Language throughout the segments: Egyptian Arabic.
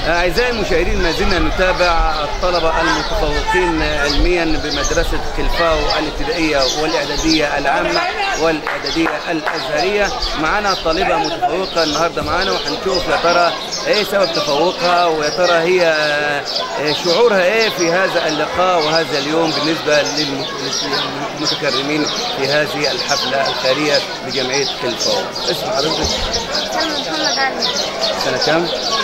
أعزائي المشاهدين ما زلنا نتابع الطلبة المتفوقين علميا بمدرسة كلفاو الابتدائية والإعدادية العامة والإعدادية الأزهرية معنا طالبة متفوقة النهاردة معنا وهنشوف يا ترى إيه سبب تفوقها ويا ترى هي آه، شعورها إيه في هذا اللقاء وهذا اليوم بالنسبة للمتكرمين في هذه الحفلة الخيرية بجمعية كلفاو اسم حضرتك سلمى محمد علي سنة كام؟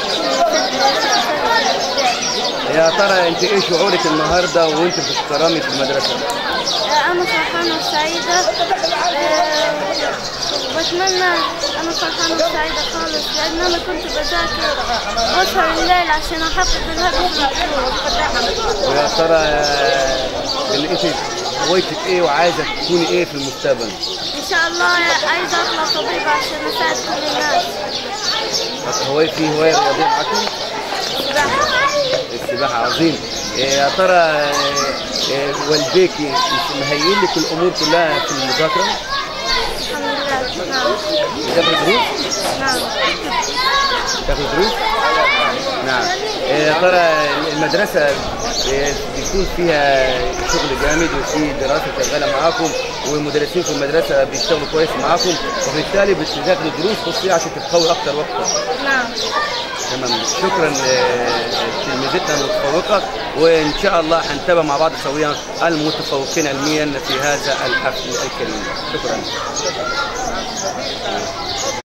يا ترى انت ايه شعورك النهارده وانت بتتكرمي في المدرسه؟ أنا فرحانة وسعيدة آه، وبتمنى أنا فرحانة وسعيدة خالص لأن أنا كنت بذاكر بسهر الليل عشان أحقق الهدف المطلوب ويا ترى آه، اللي انت هوايتك ايه وعايزه تكوني ايه في المستقبل؟ إن شاء الله عايزة أطلع طبيبة عشان أساعد كل الناس هواية في هوايه رياضيه معاكي؟ سباحة السباحه عظيم إيه يا ترى آه، آه، والديكي مهيئين لك الامور كلها في المذاكره؟ الحمد لله نعم بتاخد دروس؟ نعم تاخد دروس؟ نعم إيه يا ترى المدرسة إيه، بيكون فيها شغل جامد وفي دراسة شغالة معاكم والمدرسين في المدرسة بيشتغلوا كويس معاكم وبالتالي بتذاكروا دروس خصوصية عشان تتقوي أكتر وأكتر نعم تمام شكرا آه، تلميذتنا المتفوقة وإن شاء الله هنتابع مع بعض سويا المتفوقين علميا في هذا الحفل الكريم شكرا